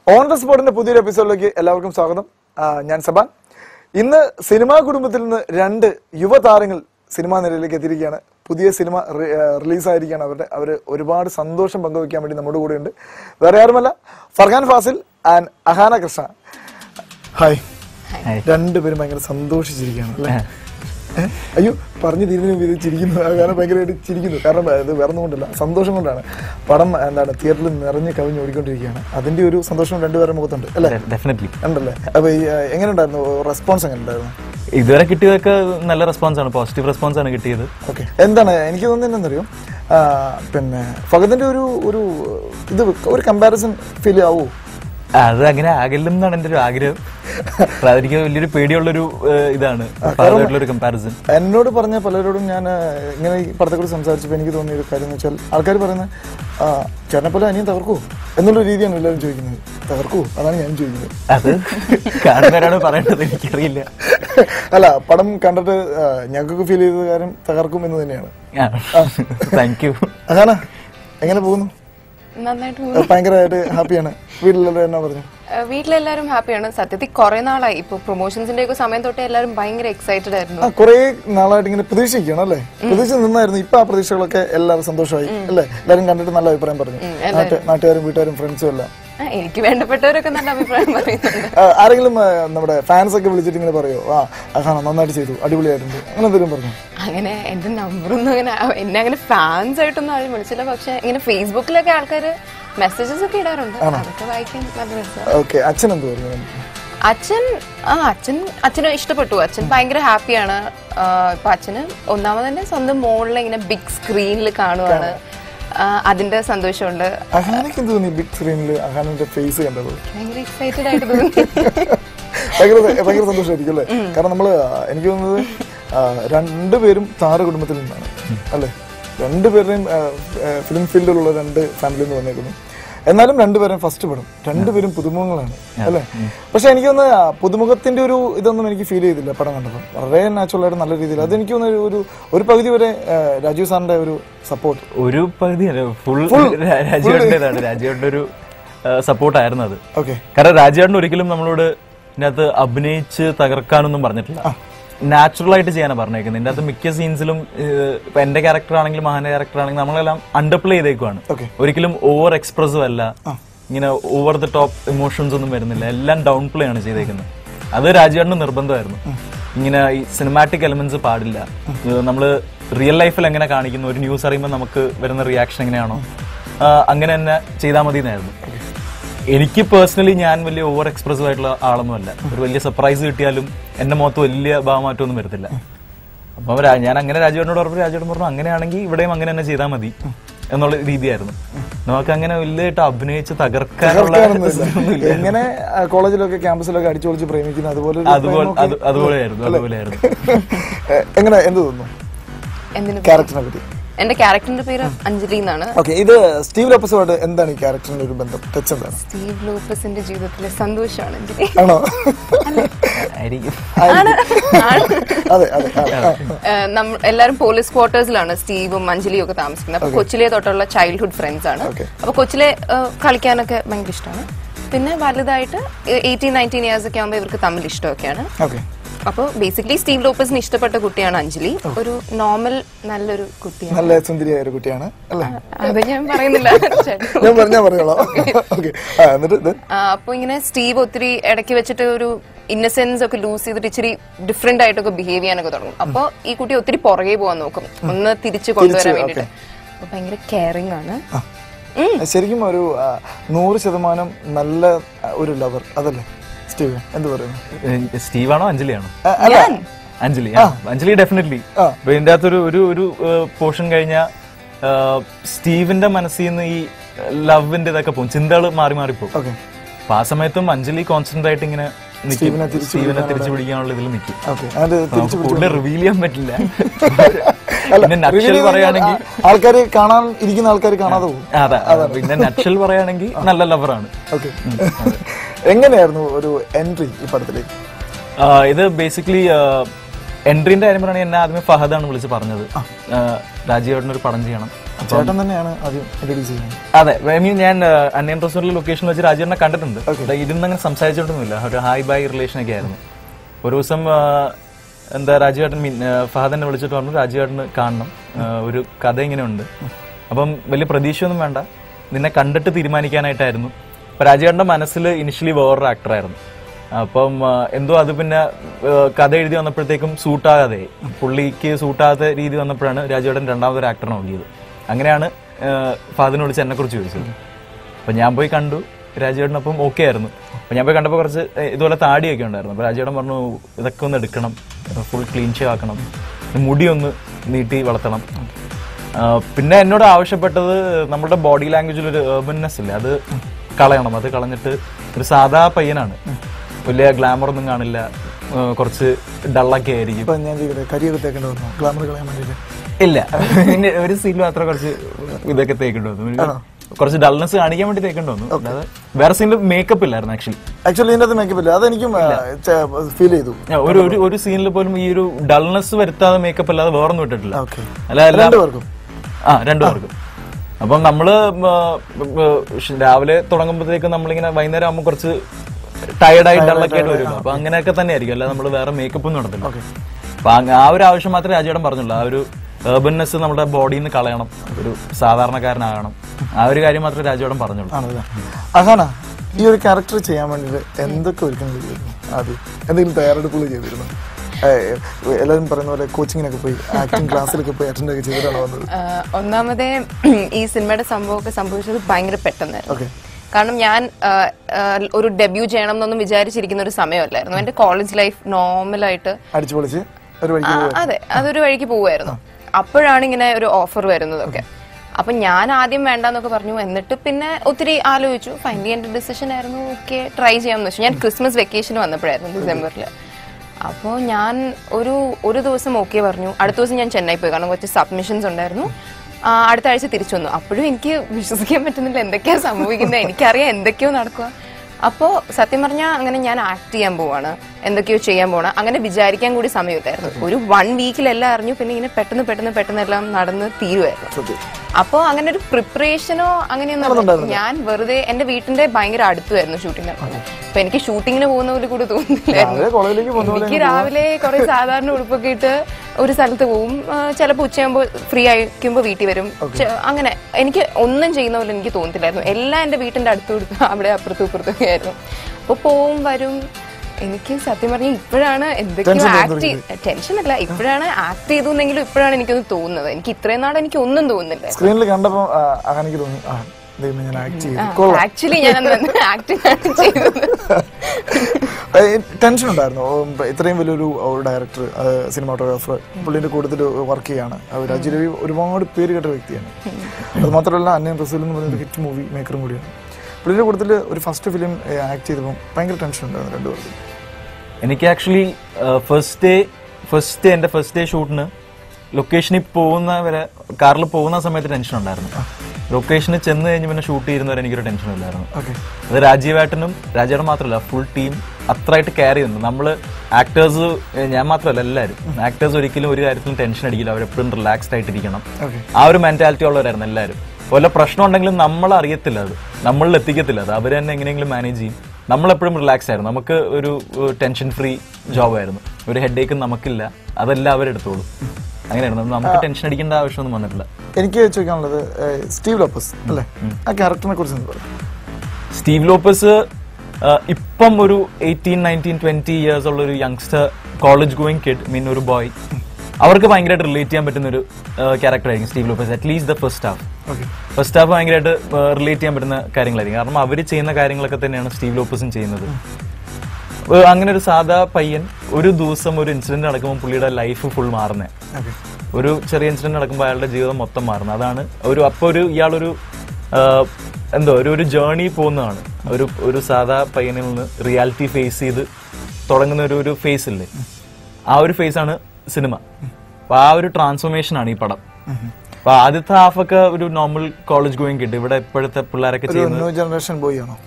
On the സ്പോട്ടിന്റെ പുതിയൊരു എപ്പിസോഡിലേക്ക് എല്ലാവർക്കും സ്വാഗതം ആ, ഞാൻ സബാൻ ഇന്ന് സിനിമാ കുടുംബത്തിൽ നിന്ന് രണ്ട് യുവതാരങ്ങൾ സിനിമാ നിരയിലേക്ക് എത്തിയിരിക്കുകയാണ് പുതിയ സിനിമ റിലീസായിരിക്കുകയാണ് അവരുടെ അവർ ഒരുപാട് സന്തോഷം പങ്കുവയ്ക്കാൻ വേണ്ടി നമ്മുടെ കൂടെ ഉണ്ട് വേറെ ആരുമല്ല Farhaan Faasil and Ahaana Krishna hi hi. രണ്ടുപേരും ഭയങ്കര സന്തോഷിച്ചിരിക്കുകയാണ് അല്ലേ ഏ? അയ്യോ പറഞ്ഞു തീരുന്നതിന് മുമ്പ് ഇത് ചിരിക്കുന്നു കാരണം ഭയങ്കരമായിട്ട് ചിരിക്കുന്നു കാരണം ഇത് വേറെ ഒന്നും കൊണ്ടല്ല സന്തോഷം കൊണ്ടാണ് പടം എന്താണ് തിയേറ്ററിൽ നിറഞ്ഞ് കവിഞ്ഞ് ഓടിക്കൊണ്ടിരിക്കുകയാണ് അതിന്റെ ഒരു സന്തോഷം രണ്ടുപേരുടെ മുഖത്തുണ്ട് അല്ലേ ഡെഫിനറ്റ്ലി ഉണ്ടല്ലേ അപ്പൊ ഈ ആ, എങ്ങനെ ഉണ്ടായിരുന്നു റെസ്പോൺസ് എങ്ങനെ ഉണ്ടായിരുന്നു ഇതുവരെ കിട്ടിയതൊക്കെ നല്ല റെസ്പോൺസ് ആണ് പോസിറ്റീവ് റെസ്പോൺസ് ആണ് കിട്ടിയത് ഓക്കെ എന്താണ് എനിക്ക് തോന്നുന്നത് എന്നറിയോ ആ, പിന്നെ ഫഗതിന്റെ ഒരു ഒരു ഇത് ഒരു കമ്പാരിസൺ ഫീൽ ആവോ അത് അങ്ങനെ ആകില്ല എന്നാണ് എൻ്റെ ഒരു ആഗ്രഹം അപ്പൊ അതെനിക്ക് വലിയൊരു പേടിയുള്ളൊരു ഏഹ്, ഇതാണ് ഫാദറായിട്ടുള്ള ഒരു കമ്പാരിസൺ എന്നോട് പറഞ്ഞ പലരോടും ഞാൻ ആ, ഇങ്ങനെ ഈ പടത്തെക്കുറിച്ച് സംസാരിച്ചപ്പോൾ എനിക്ക് തോന്നിയ ഒരു കാര്യം എന്ന് വെച്ചാൽ ആൾക്കാർ പറയുന്നത് ആ, ചേട്ടനെ പോലെ അനിയൻ തകർക്കൂ എന്നുള്ള രീതിയാണ് എല്ലാവരും ചോദിക്കുന്നത് തകർക്കൂ അതാണ് ഞാൻ ചോദിക്കുന്നത് അത് കാണുന്നവരാണ് പറയേണ്ടത് എനിക്കറിയില്ല അല്ല പടം കണ്ടിട്ട് ആ, ഞങ്ങൾക്കൊക്കെ ഫീൽ ചെയ്ത കാര്യം തകർക്കും എന്ന് തന്നെയാണ് താങ്ക് യു അതാണ് എങ്ങനെ പോകുന്നു നന്നായിട്ട് ആ, ഭയങ്കരമായിട്ട് ഹാപ്പിയാണ് വീട്ടിലെല്ലാവരും എന്നാ പറഞ്ഞു പോകുന്നു വീട്ടിലെല്ലാരും ഹാപ്പിയാണ് സത്യത്തിൽ കുറെ നാളായി ഇപ്പൊ പ്രൊമോഷൻസിന്റെ ഒക്കെ സമയം തൊട്ടേ എല്ലാരും ഭയങ്കര എക്സൈറ്റഡ് ആയിരുന്നു ആ കുറെ നാളായിട്ട് ഇങ്ങനെ പ്രതീക്ഷിക്കണം അല്ലേ പ്രതീക്ഷ നിന്നായിരുന്നു ഇപ്പൊ ആ പ്രതീക്ഷകളൊക്കെ എല്ലാവരും സന്തോഷമായി അല്ലേ എല്ലാവരും കണ്ടിട്ട് നല്ല അഭിപ്രായം പറഞ്ഞു നാട്ട് നാട്ടുകാരും വീട്ടുകാരും ഫ്രണ്ട്സും എല്ലാം ആ, എനിക്ക് വേണ്ടപ്പെട്ടവരൊക്കെ നല്ല അഭിപ്രായം പറയുന്നുണ്ട് ആ, ആരെങ്കിലും ആ, നമ്മുടെ ഫാൻസ് ഒക്കെ വിളിച്ചിട്ട് ഇങ്ങനെ പറയോ ആ അതാണ് നന്നായിട്ട് ചെയ്തു അടിപൊളിയായിട്ടുണ്ട് അങ്ങനെ എന്തെങ്കിലും പറഞ്ഞു അങ്ങനെ എന്റെ നമ്പറൊന്നും അങ്ങനെ എന്നെ അങ്ങനെ ഫാൻസ് ആയിട്ടൊന്നും ആരും വിളിച്ചില്ല പക്ഷെ ഇങ്ങനെ ഫേസ്ബുക്കിലൊക്കെ ആൾക്കാർ മെസ്സേജസ് ഒക്കെ ഇടാറുണ്ട് അതൊക്കെ വായിക്കാൻ നല്ല രസമാണ് ഓക്കെ അച്ഛൻ എന്ത് പറഞ്ഞു അച്ഛൻ ആ അച്ഛൻ അച്ഛന് ഇഷ്ടപ്പെട്ടു അച്ഛൻ ഭയങ്കര ഹാപ്പിയാണ് ഇപ്പൊ അച്ഛന് ഒന്നാമത് തന്നെ സ്വന്തം മോളിൽ ഇങ്ങനെ ബിഗ് സ്ക്രീനിൽ കാണുവാണ് ആ, അതിന്റെ സന്തോഷമുണ്ട് അഹാനക്ക് എന്ത് തോന്നി ബിഗ് സ്ക്രീനിൽ അഹാനന്റെ ഫേസ് കണ്ടത് ഭയങ്കര എക്സൈറ്റഡ് ആയിട്ട് തോന്നി ഭയങ്കര ഭയങ്കര സന്തോഷമായിരിക്കും അല്ലേ കാരണം നമ്മള് ആ, എനിക്ക് തോന്നുന്നത് ആ, രണ്ടുപേരും താര കുടുംബത്തിൽ നിന്നാണ് അല്ലേ രണ്ടുപേരുടെയും ഫിലിം ഫീൽഡിലുള്ള രണ്ട് ഫാമിലിയിൽ നിന്ന് വന്നേക്കുന്നു എന്നാലും രണ്ടുപേരും ഫസ്റ്റ് പടം രണ്ടുപേരും പുതുമുഖങ്ങളാണ് അല്ലേ പക്ഷെ എനിക്ക് തോന്നുന്നത് ആ, പുതുമുഖത്തിന്റെ ഒരു ഇതൊന്നും എനിക്ക് ഫീൽ ചെയ്തില്ല പടം കണ്ടപ്പോൾ വളരെ നാച്ചുറൽ ആയിട്ട് നല്ല രീതിയിൽ അത് എനിക്ക് തോന്നുന്നു ഒരു ഒരു പകുതി വരെ ആ, രാജീവ് സാറിന്റെ ഒരു സപ്പോർട്ട് ഒരു പകുതി ഫുൾ രാജീവേട്ടൻ്റെതാണ് രാജീവേട്ടൻ്റെ ഒരു സപ്പോർട്ടായിരുന്നു അത് ഓക്കെ കാരണം രാജേട്ടൻ ഒരിക്കലും നമ്മളോട് ഇതിനകത്ത് അഭിനയിച്ച് തകർക്കാനൊന്നും പറഞ്ഞിട്ടില്ല നാച്ചുറൽ ആയിട്ട് ചെയ്യാനാണ് പറഞ്ഞേക്കുന്നത് ഇതിന്റെ അകത്ത് മിക്ക സീൻസിലും ഇപ്പൊ എന്റെ ക്യാരക്ടർ ആണെങ്കിലും മഹാന്റെ ക്യാരക്ടർ ആണെങ്കിലും നമ്മളെല്ലാം അണ്ടർപ്ലേ ചെയ്തേക്കുവാണ് Okay. ഒരിക്കലും ഓവർ എക്സ്പ്രസീവ് അല്ല ഇങ്ങനെ ഓവർ ദ ടോപ്പ് ഇമോഷൻസ് ഒന്നും വരുന്നില്ല എല്ലാം ഡൗൺ പ്ലേ ആണ് ചെയ്തേക്കുന്നത് അത് രാജേട്ടന് നിർബന്ധമായിരുന്നു ഇങ്ങനെ ഈ സിനിമാറ്റിക് എലമെന്റ്സ് പാടില്ല നമ്മൾ റിയൽ ലൈഫിൽ എങ്ങനെ കാണിക്കുന്നു ഒരു ന്യൂസ് അറിയുമ്പോൾ നമുക്ക് വരുന്ന റിയാക്ഷൻ എങ്ങനെയാണോ ആ, അങ്ങനെ തന്നെ ചെയ്താൽ മതി എന്നായിരുന്നു എനിക്ക് പേഴ്സണലി ഞാൻ വലിയ ഓവർ എക്സ്പ്രസീവ് ആയിട്ടുള്ള ആളൊന്നുമല്ല ഒരു വലിയ സർപ്രൈസ് കിട്ടിയാലും എന്റെ മുഖത്ത് വലിയ ഭാവമാറ്റമൊന്നും വരത്തില്ല അപ്പം രാ- ഞാൻ അങ്ങനെ രാജുവേട്ടനോട് പറഞ്ഞു രാജുവേട്ടൻ പറഞ്ഞു അങ്ങനെയാണെങ്കിൽ ഇവിടെയും അങ്ങനെ തന്നെ ചെയ്താൽ മതി എന്നുള്ള രീതിയായിരുന്നു നമുക്ക് അങ്ങനെ വലിയതായിട്ട് അഭിനയിച്ച് തകർക്കാനുള്ള തകർക്കാനൊന്നുമില്ല. എങ്ങനെ ആ, കോളേജിലൊക്കെ ക്യാമ്പസിലൊക്കെ അടിച്ചു പൊളിച്ച് പ്രേമിക്കുന്നു അതുപോലെ ഒരു അതുപോലെ പ്രേമമൊക്കെ- അത് അതുപോലെയായിരുന്നു അതുപോലെയായിരുന്നു ഏ, എങ്ങനെ എന്ത് തോന്നുന്നു എന്തിനു ക്യാരക്ടറിനെ പറ്റി എന്റെ ക്യാരക്ടറിന്റെ പേര് അഞ്ജലി എന്നാണ് ഓക്കെ ഇത് സ്റ്റീവ് ലോപ്പസുമായിട്ട് എന്താണ് ഈ ക്യാരക്ടറിന്റെ ഒരു ബന്ധം ടച്ച് എന്താണ് സ്റ്റീവ് ലൂപ്പസിന്റെ ജീവിതത്തിലെ സന്തോഷമാണ് അഞ്ജലി ആണോ ആയിരിക്കും ആണ് ആണ്. അതെ അതെ ആ, ആ. ഏഹ് നമ്മ- എല്ലാരും പോലീസ് ക്വാർട്ടേഴ്സിലാണ് സ്റ്റീവും അഞ്ജലിയും ഒക്കെ താമസിക്കുന്നത് അപ്പൊ കൊച്ചിലെ തൊട്ടുള്ള ചൈൽഡ്ഹുഡ് ഫ്രണ്ട്സ് ആണ് Okay. അപ്പൊ കൊച്ചിലെ ഏഹ് കളിക്കാനൊക്കെ ഭയങ്കര ഇഷ്ടമാണ് പിന്നെ വലുതായിട്ട് എയ്റ്റീൻ നയൻറ്റീൻ ഇയേഴ്സ് ഒക്കെ ആകുമ്പോൾ ഇവർക്ക് തമ്മിൽ ഇഷ്ടമൊക്കെയാണ് ഓക്കെ അപ്പോൾ ബേസിക്കലി സ്റ്റീവ് ലോപ്പസിന് ഇഷ്ടപ്പെട്ട കുട്ടിയാണ് അഞ്ജലി ഒരു നോർമൽ നല്ലൊരു കുട്ടിയാണ് നല്ല സുന്ദരിയായ ഒരു കുട്ടിയാണ് അല്ലേ അത് ഞാൻ പറയുന്നില്ല ചേട്ടൻ. ഞാൻ പറഞ്ഞാ പറഞ്ഞോളാം ഓക്കെ ആ എന്നിട്ട് ഇത് ആ, അപ്പൊ ഇങ്ങനെ സ്റ്റീവ് ഒത്തിരി ഇടയ്ക്ക് വെച്ചിട്ട് ഒരു ഇന്നസെൻസ് ഒക്കെ ലൂസ് ചെയ്തിട്ട് ഇച്ചിരി ഡിഫറെന്റ് ആയിട്ടൊക്കെ ബിഹേവ് ചെയ്യാനൊക്കെ തുടങ്ങും അപ്പൊ ഈ കുട്ടി ഒത്തിരി പുറകെ പോകാൻ നോക്കും ഒന്ന് തിരിച്ചു കൊണ്ടുവരാൻ തിരിച്ച്, വേണ്ടിട്ട് അപ്പൊ ഭയങ്കര കെയറിംഗ് ആണ് ശരിക്കും ഒരു ആ, നൂറ് ശതമാനം നല്ല ആ, ഒരു ലവർ അതല്ലേ സ്റ്റീവ് എന്ത് പറയുന്നു ഏഹ് സ്റ്റീവാണോ അഞ്ജലിയാണോ ആ, അല്ല അഞ്ജലി ആ, അഞ്ജലി ഡെഫിനറ്റ്ലി ആ. ഇതിന്റെ അകത്തൊരു ഒരു ഒരു പോർഷൻ കഴിഞ്ഞ സ്റ്റീവിന്റെ മനസ്സിൽ നിന്ന് ഈ ലവിന്റെ ഇതൊക്കെ പോകും ചിന്തകൾ മാറി മാറി പോകും ഓക്കെ അപ്പൊ ആ സമയത്തും അഞ്ജലി കോൺസ്റ്റന്റ് ആയിട്ട് ഇങ്ങനെ നിൽക്കും. സ്റ്റീവിനെ തിരിച്ച് സ്റ്റീവിനെ തിരിച്ചു പിടിക്കാനുള്ള ഇതിൽ നിൽക്കും ഓക്കെ അത് തിരിച്ചു നമുക്ക് കൂടുതൽ റിവീൽ ചെയ്യാൻ പറ്റില്ല അല്ല പിന്നെ നക്ഷൽ പറയുകയാണെങ്കിൽ ആൾക്കാർ കാണാൻ ഇരിക്കുന്ന ആൾക്കാർ കാണാതെ പോകും അതെ അതെ. പിന്നെ നക്ഷൽ പറയുകയാണെങ്കിൽ നല്ല ലവറാണ് ഓക്കെ എങ്ങനെയായിരുന്നു ഒരു എൻട്രി ഈ പടത്തിലേക്ക് ഇത് ബേസിക്കലി എൻട്രീന്റെ കാര്യം പറയുകയാണെങ്കിൽ എന്നെ ആദ്യമേ ഫഹദാണ് വിളിച്ച് പറഞ്ഞത് രാജീവേട്ടൻ ഒരു പടം ചെയ്യണം ചേട്ടൻ തന്നെയാണ് ആദ്യം ഇൻട്രൊഡ്യൂസ് ചെയ്യുന്നത് അതെ ഐ മീൻ ഞാൻ അന്യൻ റെസ്റ്റോറൻറ്റ് ലൊക്കേഷൻ വെച്ച് രാജീവേട്ടനെ കണ്ടിട്ടുണ്ട് ഇരുന്ന് അങ്ങനെ സംസാരിച്ചിട്ടൊന്നുമില്ല ഒരു ഹായ് ബൈ റിലേഷൻ ഒക്കെ ആയിരുന്നു ഒരു ദിവസം ആ, എന്താ രാജീവേട്ടൻ മീൻ ഫഹദനെ വിളിച്ചിട്ട് പറഞ്ഞു രാജീവേട്ടന് കാണണം ആ, ഒരു കഥ ഇങ്ങനെയുണ്ട് അപ്പം വലിയ പ്രതീക്ഷയൊന്നും വേണ്ട നിന്നെ കണ്ടിട്ട് തീരുമാനിക്കാനായിട്ടായിരുന്നു അപ്പൊ രാജീവേട്ടന്റെ മനസ്സിൽ ഇനിഷ്യലി വേറൊരു ആക്ടറായിരുന്നു അപ്പം ആ, എന്തോ അത് പിന്നെ ആ, കഥ എഴുതി വന്നപ്പോഴത്തേക്കും സൂട്ടാകാതെ പുള്ളിക്ക് സൂട്ടാകാത്ത രീതി വന്നപ്പോഴാണ് രാജുവേട്ടൻ രണ്ടാമതൊരു ആക്ടറെ നോക്കിയത് അങ്ങനെയാണ് ഫാദിനെ വിളിച്ച് എന്നെ കുറിച്ച് ചോദിച്ചത് അപ്പൊ ഞാൻ പോയി കണ്ടു രാജുവേട്ടൻ അപ്പം ഓക്കെ ആയിരുന്നു അപ്പൊ ഞാൻ പോയി കണ്ടപ്പോൾ കുറച്ച് ഏ, ഇതുപോലെ താടിയൊക്കെ ഉണ്ടായിരുന്നു അപ്പൊ രാജുവേട്ടൻ പറഞ്ഞു ഇതൊക്കെ ഒന്ന് എടുക്കണം ഫുൾ ക്ലീൻ ഷേവ് ആക്കണം മുടി ഒന്ന് നീട്ടി വളർത്തണം ആ, പിന്നെ എന്നോട് ആവശ്യപ്പെട്ടത് നമ്മുടെ ബോഡി ലാംഗ്വേജിൽ ഒരു ഏർബൻനെസ് ഇല്ലേ അത് കളയണം അത് കളഞ്ഞിട്ട് ഒരു സാധാ പയ്യനാണ് വലിയ ഗ്ലാമർ ഒന്നും കാണില്ല ആ, കുറച്ച് ഡള്ളൊക്കെ ആയിരിക്കും ഇപ്പൊ ഞാൻ ചോദിക്കട്ടെ കരിയൊക്കെ തേക്കേണ്ടി വന്നു ഗ്ലാമർ കളയാൻ വേണ്ടിയിട്ട് ഇല്ല പിന്നെ ഒരു സീനിൽ മാത്രം കുറച്ച് ഇതൊക്കെ തേക്കേണ്ടി വന്നു ഒരു കുറച്ച് ഡൾനെസ് കാണിക്കാൻ വേണ്ടി തേക്കേണ്ടി വന്നു അല്ലാതെ വേറെ സീനിൽ മേക്കപ്പ് ഇല്ലായിരുന്നു ആക്ച്വലി ആക്ച്വലി ഇതിന്റെ അത് മേക്കപ്പ് ഇല്ല അതെനിക്കും ഫീൽ ചെയ്തു ഒരു ഒരു ഒരു സീനിൽ പോലും ഈ ഒരു ഡൾനെസ് വരുത്താതെ മേക്കപ്പ് അല്ലാതെ വേറൊന്നും ഇട്ടിട്ടില്ല ഓക്കെ അല്ല എല്ലാം രണ്ടുപേർക്കും ആ രണ്ടുപേർക്കും അപ്പം നമ്മള് ഉം, ഉം, ഷ് രാവിലെ തുടങ്ങുമ്പോഴത്തേക്കും നമ്മളിങ്ങനെ വൈകുന്നേരം ആകുമ്പോൾ കുറച്ച് ടയർഡായി ഡള്ളൊക്കെ ആയിട്ട് വരും അപ്പൊ അങ്ങനെയൊക്കെ തന്നെ ആയിരിക്കും അല്ലാതെ നമ്മൾ വേറെ മേക്കപ്പ് ഒന്നും നടത്തില്ല അപ്പൊ അങ്ങ- ആ ഒരു ആവശ്യം മാത്രമേ രാജേടൻ പറഞ്ഞുള്ളൂ ആ ഒരു ഏർബൻനെസ് നമ്മുടെ ബോഡിയിൽ നിന്ന് കളയണം ഒരു സാധാരണക്കാരനാകണം ആ ഒരു കാര്യം മാത്രമേ രാജേടൻ പറഞ്ഞുള്ളൂ ആണല്ലേ അഹാന ഈ ഒരു ക്യാരക്ടർ ചെയ്യാൻ വേണ്ടിയിട്ട് എന്തൊക്കെ ഒരുക്കങ്ങൾ ചെയ്തിരുന്നു ആദ്യം എന്തെങ്കിലും തയ്യാറെടുപ്പുകൾ ചെയ്തിരുന്നു ഏഹ്, എല്ലാവരും പറയുന്ന പോലെ കോച്ചിങ്ങിനൊക്കെ പോയി ആക്ടിങ് ക്ലാസ്സിലൊക്കെ പോയി അറ്റൻഡ് ഒക്കെ ചെയ്തിട്ടാണ് വന്നത് ആഹ് ഒന്നാമതേ ഈ സിനിമയുടെ സംഭവമൊക്കെ സംഭവിച്ചത് ഭയങ്കര പെട്ടെന്നായിരുന്നു ഓക്കെ കാരണം ഞാൻ ആഹ്, ആഹ്, ഒരു ഡെബ്യൂ ചെയ്യണം എന്നൊന്നും വിചാരിച്ചിരിക്കുന്ന ഒരു സമയമല്ലായിരുന്നു എന്റെ കോളേജ് ലൈഫ് നോർമലായിട്ട് അടിച്ചു പൊളിച്ച് ഒരു വഴിക്ക് ആ, അതെ അതൊരു വഴിക്ക് പോവായിരുന്നു അപ്പോഴാണ് ഇങ്ങനെ ഒരു ഓഫർ വരുന്നതൊക്കെ അപ്പൊ ഞാൻ ആദ്യം വേണ്ടെന്നൊക്കെ പറഞ്ഞു എന്നിട്ട് പിന്നെ ഒത്തിരി ആലോചിച്ചു ഫൈനലി എന്റെ ഡിസിഷൻ ആയിരുന്നു ഓക്കെ ട്രൈ ചെയ്യാമെന്ന് വെച്ചു ഞാൻ ക്രിസ്മസ് വെക്കേഷൻ വന്നപ്പോഴായിരുന്നു ഡിസംബറിൽ അപ്പോൾ ഞാൻ ഒരു ഒരു ദിവസം ഓക്കെ പറഞ്ഞു അടുത്ത ദിവസം ഞാൻ ചെന്നൈ പോയി കാരണം കുറച്ച് സബ്മിഷൻസ് ഉണ്ടായിരുന്നു ആ, അടുത്ത ആഴ്ച തിരിച്ചു വന്നു അപ്പോഴും എനിക്ക് വിശ്വസിക്കാൻ പറ്റുന്നില്ല എന്തൊക്കെയാ സംഭവിക്കുന്നത് എനിക്കറിയാം എന്തൊക്കെയോ നടക്കുക അപ്പോൾ സത്യം പറഞ്ഞാൽ അങ്ങനെ ഞാൻ ആക്ട് ചെയ്യാൻ പോവാണ് എന്തൊക്കെയോ ചെയ്യാൻ പോവാണ് അങ്ങനെ വിചാരിക്കാൻ കൂടി സമയമില്ലായിരുന്നു ഒരു വൺ വീക്കിലെല്ലാം അറിഞ്ഞു പിന്നെ ഇങ്ങനെ പെട്ടെന്ന് പെട്ടെന്ന് പെട്ടെന്ന് എല്ലാം നടന്ന് തീരുമായിരുന്നു സത്യം അപ്പോൾ അങ്ങനെ ഒരു പ്രിപ്പറേഷനോ അങ്ങനെയൊന്നും അല്ല. ഞാൻ വെറുതെ എന്റെ വീട്ടിന്റെ ഭയങ്കര അടുത്തുമായിരുന്നു ഷൂട്ടിംഗ് അപ്പൊ എനിക്ക് ഷൂട്ടിങ്ങിന് പോകുന്ന പോലെ കൂടി തോന്നുന്നില്ലായിരുന്നു രാവിലെ കോളേജിലേക്ക് പോകുന്ന പോലെ എനിക്ക് രാവിലെ കുറെ സാധാരണ ഉടുപ്പൊക്കെ ഇട്ട് ഒരു സ്ഥലത്ത് പോവും ആ, ചിലപ്പോ ഉച്ചയാകുമ്പോൾ ഫ്രീ ആയിരിക്കുമ്പോൾ വീട്ടിൽ വരും ചെ- അങ്ങനെ എനിക്ക് ഒന്നും ചെയ്യുന്ന പോലെ എനിക്ക് തോന്നത്തില്ലായിരുന്നു എല്ലാം എന്റെ വീട്ടിന്റെ അടുത്ത് കൊടുത്ത് അവിടെ അപ്പുറത്തും ഇപ്പുറത്തും ഒക്കെ ആയിരുന്നു അപ്പൊ പോവും വരും എനിക്ക് സത്യം പറഞ്ഞാൽ ഇപ്പോഴാണ് എന്തൊക്കെയോ ആക്ട് ടെൻഷൻ അല്ല ഇപ്പോഴാണ് ആക്ട് ചെയ്തു എന്നെങ്കിലും ഇപ്പോഴാണ് എനിക്കൊന്ന് തോന്നുന്നത് എനിക്ക് ഇത്രയും നാൾ എനിക്ക് ഒന്നും തോന്നുന്നില്ല സ്ക്രീനിൽ കണ്ടപ്പോ അഹാനിക്ക് തോന്നി ആ ദൈവമേ ഞാൻ ആക്ട് ചെയ്തു കൊള്ളാം ആക്ച്വലി ഞാൻ അന്ന് ആക്ടിംഗ് ആണ് ചെയ്തത് ടെൻഷൻ ഉണ്ടായിരുന്നു ഓ, ഇത്രയും വലിയൊരു ഡയറക്ടർ സിനിമാറ്റോഗ്രാഫർ പുള്ളിന്റെ കൂട്ടത്തിൽ വർക്ക് ചെയ്യാണ് അവർ രാജു രവി ഒരുപാട് പേര് കേട്ട വ്യക്തിയാണ് അത് മാത്രമല്ല അന്യൻ റസൂൽ എന്ന് പറയുന്ന ഹിറ്റ് മൂവി മേക്കറും കൂടിയാണ് പുള്ളിന്റെ കൂട്ടത്തിൽ ഒരു ഫസ്റ്റ് ഫിലിം ആക്ട് ചെയ്തപ്പോൾ ഭയങ്കര ടെൻഷൻ ഉണ്ടായിരുന്നു രണ്ടുപേർക്കും എനിക്ക് actually first day first day എന്റെ ഫസ്റ്റ് ഡേ ഷൂട്ടിന് ലൊക്കേഷനിൽ പോകുന്ന വരെ കാറിൽ പോകുന്ന സമയത്ത് ടെൻഷൻ ഉണ്ടായിരുന്നു ലൊക്കേഷനിൽ ചെന്ന് കഴിഞ്ഞ് പിന്നെ ഷൂട്ട് ചെയ്യുന്നവരെ എനിക്കൊരു ടെൻഷൻ ഇല്ലായിരുന്നു ഓക്കെ അത് രാജീവേട്ടനും രാജേട്ടൻ മാത്രമല്ല ഫുൾ ടീം അത്രയായിട്ട് കെയർ ചെയ്യുന്നു നമ്മള് ആക്ടേഴ്സ് ഞാൻ മാത്രമല്ല എല്ലാവരും ആക്ടേഴ്സ് ഒരിക്കലും ഒരു കാര്യത്തിലും ടെൻഷൻ അടിക്കില്ല അവരെപ്പോഴും റിലാക്സ്ഡ് ആയിട്ടിരിക്കണം ഓക്കെ ആ ഒരു മെന്റാലിറ്റി ഉള്ളവരായിരുന്നു എല്ലാവരും വല്ല പ്രശ്നം ഉണ്ടെങ്കിലും നമ്മൾ അറിയത്തില്ല അത് നമ്മളിൽ എത്തിക്കത്തില്ല അത് അവർ തന്നെ എങ്ങനെയെങ്കിലും മാനേജ് ചെയ്യും നമ്മളെപ്പോഴും റിലാക്സ് ആയിരുന്നു നമുക്ക് ഒരു ടെൻഷൻ ഫ്രീ ജോബ് ആയിരുന്നു ഒരു ഹെഡേക്കും നമുക്കില്ല അതെല്ലാം അവരെടുത്തോളൂ അങ്ങനെയായിരുന്നു നമുക്ക് ടെൻഷൻ അടിക്കേണ്ട ആവശ്യമൊന്നും വന്നിട്ടില്ല എനിക്ക് ചോദിക്കാനുള്ളത് ഏഹ്, സ്റ്റീവ് ലോപ്പസ് അല്ലേ ആ ക്യാരക്ടറിനെ കുറിച്ച് എന്ത് പറയും സ്റ്റീവ് ലോപ്പസ് ആ, ഇപ്പം ഒരു എയ്റ്റീൻ നയൻറ്റീൻ ട്വന്റി ഇയേഴ്സ് ഉള്ള ഒരു youngster college going kid mean ഒരു ബോയ് അവർക്ക് ഭയങ്കരമായിട്ട് റിലേറ്റ് ചെയ്യാൻ പറ്റുന്ന ഒരു ക്യാരക്ടർ ആയിരിക്കും Steve Lopez at least the first half okay first half ഭയങ്കരമായിട്ട് റിലേറ്റ് ചെയ്യാൻ പറ്റുന്ന കാര്യങ്ങളായിരിക്കും കാരണം അവർ ചെയ്യുന്ന കാര്യങ്ങളൊക്കെ തന്നെയാണ് സ്റ്റീവ് ലോപ്പസും ചെയ്യുന്നത് ഏഹ് അങ്ങനെ ഒരു സാധാ പയ്യൻ ഒരു ദിവസം ഒരു ഇൻസിഡന്റ് നടക്കുമ്പോൾ പുള്ളിയുടെ ലൈഫ് ഫുൾ മാറുന്നത് ഓക്കെ ഒരു ചെറിയ ഇൻസിഡന്റ് നടക്കുമ്പോൾ അയാളുടെ ജീവിതം മൊത്തം മാറുന്നത് അതാണ് ഒരു അപ്പോൾ ഒരു ഇയാളൊരു ആഹ്, എന്തോ ഒരു ഒരു ജേർണി പോകുന്നതാണ് ഒരു ഒരു സാധാ പയ്യനിൽ നിന്ന് റിയാലിറ്റി ഫേസ് ചെയ്ത് തുടങ്ങുന്ന ഒരു ഒരു ഫേസ് ഇല്ലേ ആ ഒരു ഫേസ് ആണ് സിനിമ അപ്പൊ ആ ഒരു ട്രാൻസ്ഫോർമേഷൻ ആണ് ഈ പടം അപ്പൊ ആദ്യത്തെ ഹാഫ് ഒക്കെ ഒരു നോർമൽ കോളേജ് ഗോയിങ് കിട്ടും ഇവിടെ ഇപ്പോഴത്തെ പിള്ളേരൊക്കെ ഒരു ചെയ്യുന്നത് ന്യൂ ജനറേഷൻ ബോയ് ആണോ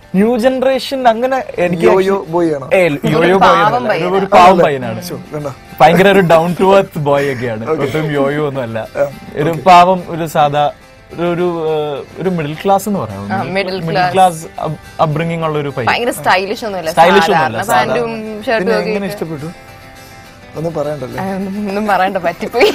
ന്യൂ ജനറേഷൻ അങ്ങനെ എനിക്ക് യോയോ ബോയ് ആണോ ഏയ്, യോയോ ഒരു ബോയ് പാവം അല്ല. ഒരു- ഒരു പയ്യനാ. പാവം പയ്യനാണ് ശോ, കണ്ടോ ഭയങ്കര ഒരു ഡൗൺ ടു എർത്ത് ബോയ് ഒക്കെയാണ് ഒട്ടും യോയോ ഒന്നും അല്ല ഒരു പാവം ഒരു സാധാ ഒരു ഒരു ഏഹ്, ഒരു മിഡിൽ ക്ലാസ് എന്ന് പറയാം middle മിഡിൽ ക്ലാസ് അബ്രിങ്ങിങ് ഉള്ള ഒരു പയ്യൻ ഭയങ്കര സ്റ്റൈലിഷ് ഒന്നുമില്ല Stylish ഒന്നുമല്ല, സാധാരണ പാന്റും ഷർട്ടും പിന്നെ ഒക്കെ എങ്ങനെ ഇഷ്ടപ്പെട്ടു ഒന്നും പറയണ്ടല്ലേ ആ, ഒന്നും പറയണ്ട പറ്റിപ്പോയി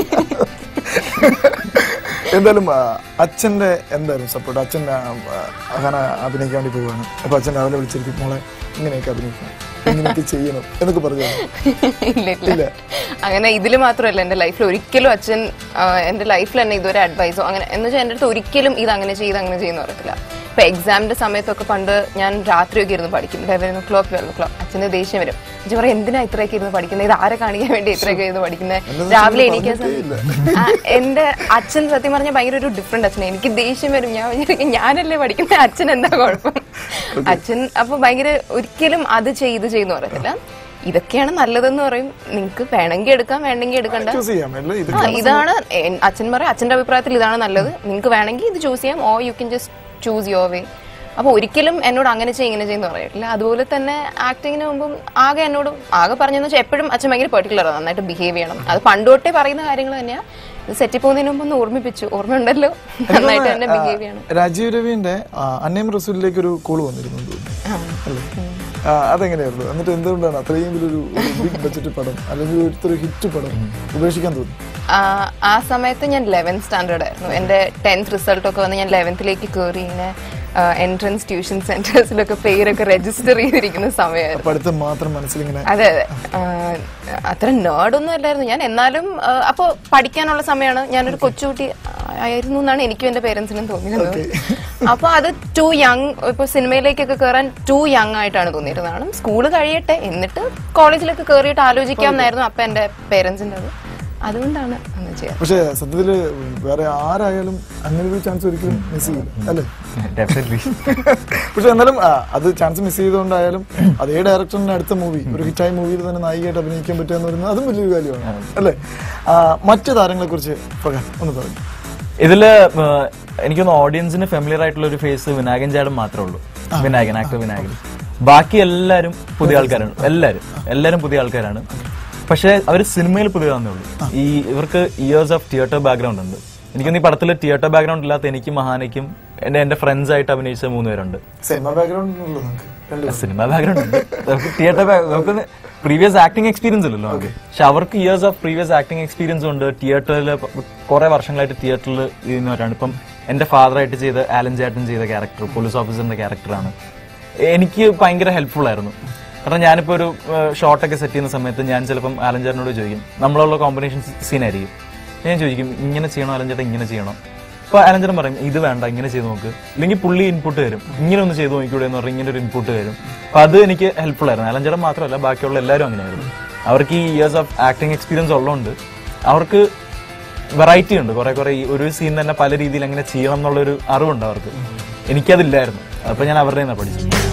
എന്തായാലും ആ, അച്ഛന്റെ എന്തായാലും സപ്പോർട്ട് അച്ഛൻ ആ, ആ, അങ്ങനെ അഭിനയിക്കാൻ വേണ്ടി പോവാണ് അപ്പൊ അച്ഛൻ രാവിലെ വിളിച്ചിരിക്കും മോളെ ഇങ്ങനെയൊക്കെ അഭിനയിക്കണം ഇങ്ങനെയൊക്കെ ചെയ്യണം എന്നൊക്കെ പറഞ്ഞു ഇല്ല ഇല്ല അങ്ങനെ ഇതിൽ മാത്രമല്ല എന്റെ ലൈഫിൽ ഒരിക്കലും അച്ഛൻ ആ, എന്റെ ലൈഫിൽ തന്നെ ഇതുവരെ അഡ്വൈസോ അങ്ങനെ എന്ന് വെച്ചാൽ എന്റെ അടുത്ത് ഒരിക്കലും ഇത് അങ്ങനെ ചെയ്ത് അങ്ങനെ ചെയ്യുന്ന പറയത്തില്ല ഇപ്പൊ എക്സാമിന്റെ സമയത്തൊക്കെ പണ്ട് ഞാൻ രാത്രിയൊക്കെ ഇരുന്ന് പഠിക്കും eleven o'clock twelve o'clock അച്ഛന് ദേഷ്യം വരും അച്ഛൻ പറയും എന്തിനാ ഇത്രയൊക്കെ ഇരുന്ന് പഠിക്കുന്നത് ഇത് ആരെ കാണിക്കാൻ വേണ്ടി ഇത്രയൊക്കെ ഇരുന്ന് പഠിക്കുന്നത് രാവിലെ എണീക്കാൻ സമയം ആ, എന്റെ അച്ഛൻ സത്യം പറഞ്ഞാൽ ഭയങ്കര ഒരു ഡിഫറെന്റ് അച്ഛൻ എനിക്ക് ദേഷ്യം വരും ഞാൻ വിചാരിക്കും ഞാനല്ലേ പഠിക്കുന്നത് അച്ഛൻ എന്താ കുഴപ്പം അച്ഛൻ അപ്പൊ ഭയങ്കര ഒരിക്കലും അത് ചെയ്ത് ചെയ്യുന്ന പറയത്തില്ല ഇതൊക്കെയാണ് നല്ലതെന്ന് പറയും നിങ്ങക്ക് വേണമെങ്കിൽ എടുക്കാം വേണ്ടെങ്കിൽ എടുക്കണ്ട ചൂസ് ചെയ്യാം അല്ലേ ഇത് ആ, ഇതാണ് എൻ- അച്ഛൻ പറയും അച്ഛന്റെ അഭിപ്രായത്തിൽ ഇതാണ് നല്ലത് നിങ്ങൾക്ക് വേണമെങ്കിൽ ഇത് ചൂസ് ചെയ്യാം oh you can just choose your way അപ്പൊ ഒരിക്കലും എന്നോട് അങ്ങനെ ചെയ്യും ഇങ്ങനെ ചെയ്യുന്ന പറയില്ല അതുപോലെ തന്നെ ആക്ടിങ്ങിന് മുമ്പും ആകെ എന്നോട് ആകെ പറഞ്ഞെന്ന് വെച്ചാൽ എപ്പോഴും അച്ഛൻ ഭയങ്കര പെർട്ടിക്കുലർ നന്നായിട്ട് ബിഹേവ് ചെയ്യണം അത് പണ്ട് തൊട്ടേ പറയുന്ന കാര്യങ്ങൾ തന്നെയാ ഇത് സെറ്റിൽ പോകുന്നതിന് മുമ്പ് ഒന്ന് ഓർമ്മിപ്പിച്ചു ഓർമ്മയുണ്ടല്ലോ നന്നായിട്ട് തന്നെ ബിഹേവ് ചെയ്യണം രാജീവ് രവിന്റെ ആ, അന്നയം റസൂലിലേക്ക് ഒരു കോൾ വന്നിരുന്നു എന്ന് തോന്നുന്നു. അല്ലേ ആ, അതെങ്ങനെയായിരുന്നു എന്നിട്ട് എന്തുകൊണ്ടാണ് അത്രയും വലിയൊരു ബിഗ് ബഡ്ജറ്റ് പടം അല്ലെങ്കിൽ ഒരു ഹിറ്റ് പടം ഉപേക്ഷിക്കാൻ തോന്നി ആ, ആ സമയത്ത് ഞാൻ ലെവൻത്ത് സ്റ്റാൻഡേർഡ് ആയിരുന്നു എൻ്റെ ടെൻത്ത് റിസൾട്ട് ഒക്കെ വന്ന് ഞാൻ ലെവൻത്തിലേക്ക് കയറി ഇങ്ങനെ എൻട്രൻസ് ട്യൂഷൻ സെന്റേഴ്സിലൊക്കെ പേരൊക്കെ രജിസ്റ്റർ ചെയ്തിരിക്കുന്ന സമയമായിരുന്നു അപ്പൊ അടുത്ത് മാത്രം മനസ്സിലിങ്ങനെ അതെ അതെ ആ, അത്ര നേർഡൊന്നും അല്ലായിരുന്നു ഞാൻ എന്നാലും ആ, അപ്പൊ പഠിക്കാനുള്ള സമയമാണ് ഞാനൊരു കൊച്ചുകുട്ടി ആയിരുന്നു എന്നാണ് എനിക്കും എന്റെ പേരൻസിനും തോന്നിയിരുന്നത് അപ്പൊ അത് ടു യങ് ഇപ്പൊ സിനിമയിലേക്കൊക്കെ കയറാൻ ടു യങ് ആയിട്ടാണ് തോന്നിയിരുന്നതാണ് സ്കൂള് കഴിയട്ടെ എന്നിട്ട് കോളേജിലൊക്കെ കയറിയിട്ട് ആലോചിക്കാം എന്നായിരുന്നു അപ്പൊ എന്റെ പേരൻസിന്റെ അത് അതുകൊണ്ടാണ് അന്ന് ചെയ്യാറ് പക്ഷെ സത്യത്തില് വേറെ ആരായാലും അങ്ങനെ ഒരു ചാൻസ് ഒരിക്കലും മിസ് ചെയ്യില്ല അല്ലേ ഡെഫിനറ്റ്ലി പക്ഷെ എന്നാലും ആ, അത് ചാൻസ് മിസ് ചെയ്തുകൊണ്ടായാലും അതേ ഡയറക്ടറിന്റെ അടുത്ത മൂവി ഒരു ഹിറ്റായ മൂവിയിൽ തന്നെ നായികയായിട്ട് അഭിനയിക്കാൻ പറ്റുക എന്ന് പറയുന്നത് അതും വലിയൊരു കാര്യമാണ് അല്ലേ ആ, മറ്റു താരങ്ങളെ കുറിച്ച് പ്രകാശ് ഒന്ന് പറഞ്ഞു ഇതില് ഏഹ്, എനിക്കൊന്ന് ഓഡിയൻസിന് ഫെമിലിയർ ആയിട്ടുള്ള ഒരു ഫേസ് വിനായകൻ ചേട്ടൻ മാത്രമേ ഉള്ളൂ വിനായകൻ ആക്ടർ വിനായകൻ ബാക്കി എല്ലാരും പുതിയ ആൾക്കാരാണ് എല്ലാരും എല്ലാരും പുതിയ ആൾക്കാരാണ് പക്ഷെ അവർ സിനിമയിൽ പുതിയതാന്നേ ഉള്ളൂ ഈ ഇവർക്ക് ഇയേഴ്സ് ഓഫ് തിയേറ്റർ ബാക്ക്ഗ്രൗണ്ട് ഉണ്ട് എനിക്കൊന്ന് ഈ പടത്തിൽ തിയേറ്റർ ബാക്ക്ഗ്രൗണ്ട് ഇല്ലാത്ത എനിക്കും മഹാനയ്ക്കും എന്റെ എന്റെ ഫ്രണ്ട്സ് ആയിട്ട് അഭിനയിച്ച മൂന്ന് പേരുണ്ട് സിനിമ ബാക്ക്ഗ്രൗണ്ട് ഉള്ളൂ നമുക്ക് രണ്ടുപേരും. സിനിമ ബാക്ക്ഗ്രൗണ്ട് ഉണ്ട് നമുക്ക് തിയേറ്റർ നമുക്ക് പ്രീവിയസ് ആക്ടിംഗ് എക്സ്പീരിയൻസ് ഇല്ലല്ലോ നമുക്ക് പക്ഷെ അവർക്ക് years of previous acting experience ഉണ്ട് തിയേറ്ററിൽ കുറെ വർഷങ്ങളായിട്ട് തിയേറ്ററിൽ ചെയ്യുന്നവരാണ് ഇപ്പം എന്റെ ഫാദറായിട്ട് ചെയ്ത ആലൻ ചേട്ടൻ ചെയ്ത ക്യാരക്ടർ പോലീസ് ഓഫീസറിന്റെ ക്യാരക്ടറാണ് എനിക്ക് ഭയങ്കര ഹെൽപ്ഫുൾ ആയിരുന്നു കാരണം ഞാനിപ്പോ ഒരു ഷോട്ടൊക്കെ സെറ്റ് ചെയ്യുന്ന സമയത്ത് ഞാൻ ചിലപ്പം ആലൻ ചേട്ടനോട് ചോദിക്കും നമ്മളുള്ള കോമ്പിനേഷൻ സീൻ ആയിരിക്കും ഞാൻ ചോദിക്കും ഇങ്ങനെ ചെയ്യണോ ആലൻ ചേട്ടൻ ഇങ്ങനെ ചെയ്യണോ അപ്പൊ അലഞ്ചനം പറയും ഇത് വേണ്ട ഇങ്ങനെ ചെയ്ത് നോക്ക് ഇല്ലെങ്കിൽ പുള്ളി ഇൻപുട്ട് തരും ഇങ്ങനെ ഒന്ന് ചെയ്ത് നോക്കിക്കൂടെ എന്ന് പറഞ്ഞാൽ ഇങ്ങനെ ഒരു ഇൻപുട്ട് തരും അപ്പൊ അത് എനിക്ക് ഹെൽപ്ഫുൾ ആയിരുന്നു അലഞ്ചനം മാത്രമല്ല ബാക്കിയുള്ള എല്ലാവരും അങ്ങനെയായിരുന്നു അവർക്ക് ഈ ഇയേഴ്സ് ഓഫ് ആക്ടിങ് എക്സ്പീരിയൻസ് ഉള്ളതുകൊണ്ട് അവർക്ക് വെറൈറ്റി ഉണ്ട് കുറെ കുറെ ഈ ഒരു സീൻ തന്നെ പല രീതിയിൽ എങ്ങനെ ചെയ്യണം എന്നുള്ളൊരു അറിവുണ്ട് അവർക്ക് എനിക്കതില്ലായിരുന്നു അപ്പൊ ഞാൻ അവരുടെ നിന്നാണ് പഠിച്ചത്